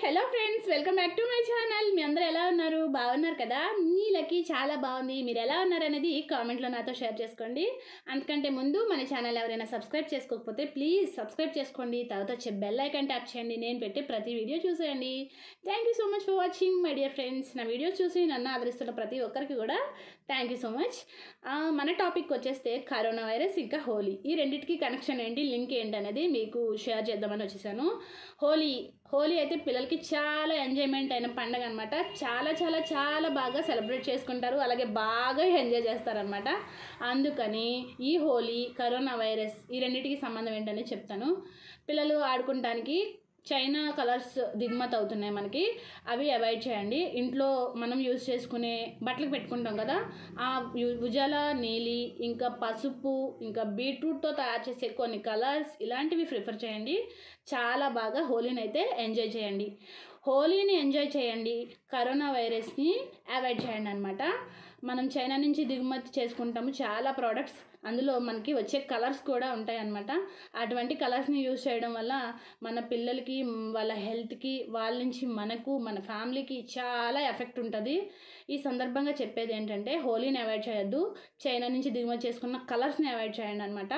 hello friends welcome back to my channel మీ అందరూ ఎలా ఉన్నారు బాగున్నారు కదా నీలకి చాలా బాగుంది మీరు ఎలా ఉన్నారు అనేది కామెంట్లో నాతో షేర్ చేసుకోండి అంతకంటే ముందు మన ఛానల్ ఎవరైనా సబ్స్క్రైబ్ చేసుకోకపోతే ప్లీజ్ సబ్స్క్రైబ్ చేసుకోండి తర్వాత వచ్చే బెల్ ఐకాన్ ట్యాప్ చేయండి నేను పెట్టే ప్రతి వీడియో చూసేయండి thank you so much for watching my dear friends నా వీడియోస్ చూసి నన్ను ఆదరిస్తున్న ప్రతి ఒక్కరికి కూడా థ్యాంక్ యూ సో మచ్ మన టాపిక్ వచ్చేస్తే కరోనా వైరస్ ఇంకా హోలీ ఈ రెండింటికి కనెక్షన్ ఏంటి లింక్ ఏంటి అనేది మీకు షేర్ చేద్దామని వచ్చేసాను హోలీ హోలీ అయితే పిల్లలకి చాలా ఎంజాయ్మెంట్ అయిన పండగ అనమాట చాలా చాలా చాలా బాగా సెలబ్రేట్ చేసుకుంటారు అలాగే బాగా ఎంజాయ్ చేస్తారనమాట అందుకని ఈ హోలీ కరోనా వైరస్ ఈ రెండింటికి సంబంధం ఏంటని చెప్తాను పిల్లలు ఆడుకుంటానికి చైనా కలర్స్ దిగుమతి అవుతున్నాయి మనకి అవి అవాయిడ్ చేయండి ఇంట్లో మనం యూజ్ చేసుకునే బట్టలకు పెట్టుకుంటాం కదా ఆ యు- ఉజాల నీలి ఇంకా పసుపు ఇంకా బీట్రూట్తో తయారు చేసే కొన్ని కలర్స్ ఇలాంటివి ప్రిఫర్ చేయండి చాలా బాగా హోలీని అయితే ఎంజాయ్ చేయండి హోలీని ఎంజాయ్ చేయండి కరోనా వైరస్ని అవాయిడ్ చేయండి అనమాట మనం చైనా నుంచి దిగుమతి చేసుకుంటాము చాలా ప్రోడక్ట్స్ అందులో మనకి వచ్చే కలర్స్ కూడా ఉంటాయి అన్నమాట అటువంటి కలర్స్ని యూజ్ చేయడం వల్ల మన పిల్లలకి మ్, వాళ్ళ హెల్త్కి వాళ్ళ నుంచి మనకు మన ఫ్యామిలీకి చాలా ఎఫెక్ట్ ఉంటుంది ఈ సందర్భంగా చెప్పేది ఏంటంటే హోలీని అవాయిడ్ చేయొద్దు చైనా నుంచి దిగుమతి చేసుకున్న కలర్స్ని అవాయిడ్ చేయండి అనమాట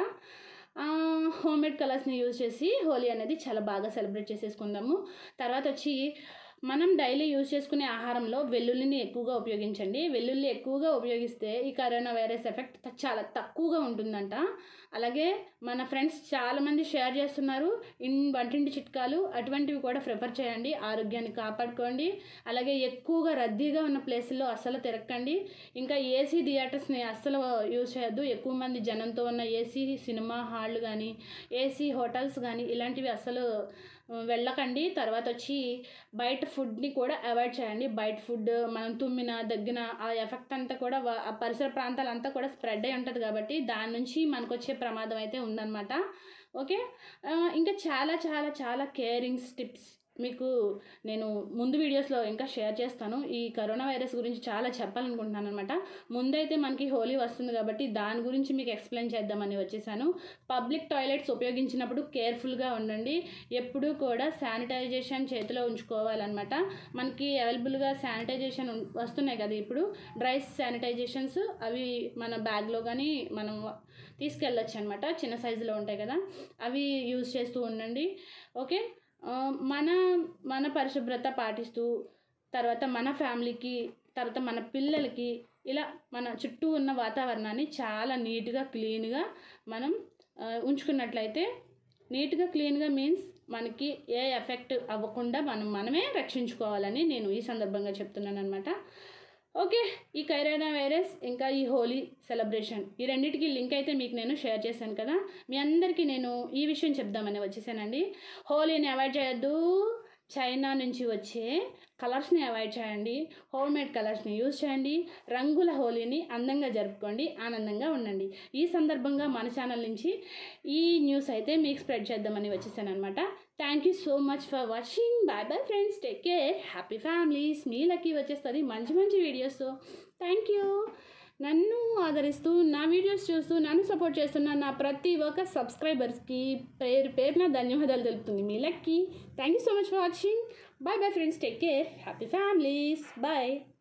హోమ్ మేడ్ కలర్స్ని యూజ్ చేసి హోలీ అనేది చాలా బాగా సెలబ్రేట్ చేసేసుకుందాము తర్వాత వచ్చి మనం డైలీ యూజ్ చేసుకునే ఆహారంలో వెల్లుల్లిని ఎక్కువగా ఉపయోగించండి వెల్లుల్లి ఎక్కువగా ఉపయోగిస్తే ఈ కరోనా వైరస్ ఎఫెక్ట్ త- చాలా తక్కువగా ఉంటుందంట అలాగే మన ఫ్రెండ్స్ చాలామంది షేర్ చేస్తున్నారు ఇన్ వంటింటి చిట్కాలు అటువంటివి కూడా ప్రిఫర్ చేయండి ఆరోగ్యాన్ని కాపాడుకోండి అలాగే ఎక్కువగా రద్దీగా ఉన్న ప్లేసుల్లో అస్సలు తిరగకండి ఇంకా ఏసీ థియేటర్స్ని అస్సలు యూజ్ చేయొద్దు ఎక్కువ మంది జనంతో ఉన్న ఏసీ సినిమా హాళ్ళు కానీ ఏసీ హోటల్స్ కానీ ఇలాంటివి అస్సలు ఆ, వెళ్ళకండి తర్వాత వచ్చి బయట ఫుడ్ని కూడా అవాయిడ్ చేయండి బయట ఫుడ్ మనం తుమ్మిన దగ్గిన ఆ ఎఫెక్ట్ అంతా కూడా వా- ఆ పరిసర ప్రాంతాలంతా కూడా స్ప్రెడ్ అయి ఉంటుంది కాబట్టి దాని నుంచి మనకు వచ్చే ప్రమాదం అయితే ఉందన్నమాట ఓకే ఆ, ఇంకా చాలా చాలా చాలా కేరింగ్స్ టిప్స్ మీకు నేను ముందు వీడియోస్లో ఇంకా షేర్ చేస్తాను ఈ కరోనా వైరస్ గురించి చాలా చెప్పాలనుకుంటున్నాను అనమాట ముందైతే మనకి హోలీ వస్తుంది కాబట్టి దాని గురించి మీకు ఎక్స్ప్లెయిన్ చేద్దామని వచ్చేసాను పబ్లిక్ టాయిలెట్స్ ఉపయోగించినప్పుడు కేర్ఫుల్గా ఉండండి ఎప్పుడూ కూడా శానిటైజేషన్ చేతిలో ఉంచుకోవాలన్నమాట మనకి అవైలబుల్గా శానిటైజేషన్ ఉన్- వస్తున్నాయి కదా ఇప్పుడు డ్రై శానిటైజేషన్స్ అవి మన బ్యాగ్లో కానీ మనం తీసుకెళ్ళొచ్చు అనమాట చిన్న సైజులో ఉంటాయి కదా అవి యూజ్ చేస్తూ ఉండండి ఓకే ఆ, మన మన పరిశుభ్రత పాటిస్తూ తర్వాత మన ఫ్యామిలీకి తర్వాత మన పిల్లలకి ఇలా మన చుట్టూ ఉన్న వాతావరణాన్ని చాలా నీట్గా క్లీన్గా మనం ఆ, ఉంచుకున్నట్లయితే నీట్గా క్లీన్గా మీన్స్ మనకి ఏ ఎఫెక్ట్ అవ్వకుండా మనం మనమే రక్షించుకోవాలని నేను ఈ సందర్భంగా చెప్తున్నాను అనమాట ఓకే ఈ కరోనా వైరస్ ఇంకా ఈ హోలీ సెలబ్రేషన్ ఈ రెండింటికి లింక్ అయితే మీకు నేను షేర్ చేశాను కదా మీ అందరికీ నేను ఈ విషయం చెప్దామని వచ్చేసానండి హోలీని అవాయిడ్ చేయొద్దు చైనా నుంచి వచ్చే కలర్స్ని అవాయిడ్ చేయండి హోమ్ మేడ్ కలర్స్ని యూజ్ చేయండి రంగుల హోలీని అందంగా జరుపుకోండి ఆనందంగా ఉండండి ఈ సందర్భంగా మన ఛానల్ నుంచి ఈ న్యూస్ అయితే మీకు స్ప్రెడ్ చేద్దామని వచ్చేసాను అనమాట thank you so much for watching bye bye friends take care happy families మీలకి వచ్చేస్తుంది మంచి మంచి వీడియోస్ థ్యాంక్ యూ నన్ను ఆదరిస్తూ నా వీడియోస్ చూస్తూ నన్ను సపోర్ట్ చేస్తున్న నా ప్రతి ఒక్క సబ్స్క్రైబర్స్కి పేరు పేరున ధన్యవాదాలు తెలుపుతుంది మీ Lucky thank you so much for watching bye bye friends take care happy families bye